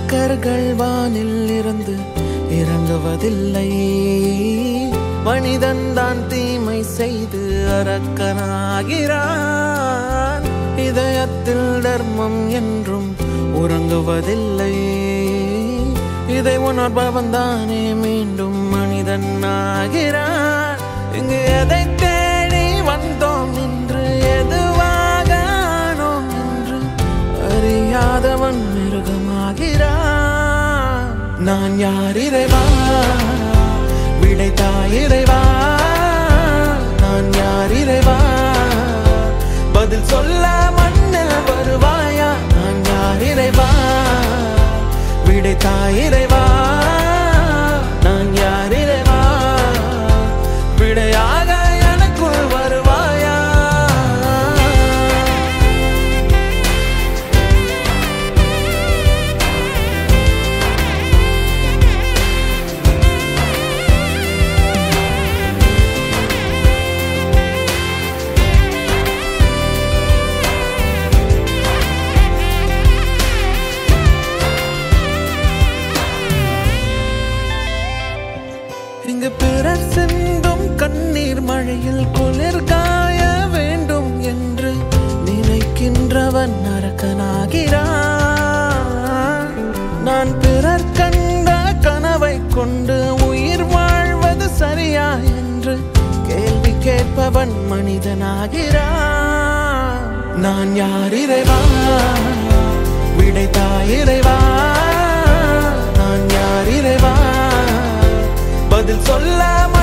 அரக்கர்கள் வானில் இருந்து இறங்குவதில்லை மனிதன் தான் தீமை செய்து அரக்கனாகிறான் இதயத்தில் தர்மம் என்றும் உறங்குவதில்லை இதை உணர்பவன் தானே மீண்டும் மனிதன் ஆகிறான் இங்கு எதை தேடி வந்தோம் என்று எதுவாக ஆனோம் என்று அறியாதவன் மிருகமாகிறான் நான் யார் இறைவா விடைத்தாய் இறைவா நான் யார் இறைவா பதில் சொல்ல மண்ணில் வருவாயா நான் யார் இறைவா விடைத்தாய் இறைவா நான் யார் இறைவா விடையாக எனக்குள் வருவாயா இங்கு பிறர் சிந்தும் கண்ணீர் மழையில் குளிர் காய வேண்டும் என்று நினைக்கின்றவன் நரக்கனாகிறான் நான் பிறர் கண்ட கனவை கொண்டு உயிர் வாழ்வது சரியா என்று கேள்வி கேட்பவன் மனிதனாகிறான் நான் யார் இறைவா விடைத்தாய் இறைவா நான் யார் இறைவா பதில் சொல்ல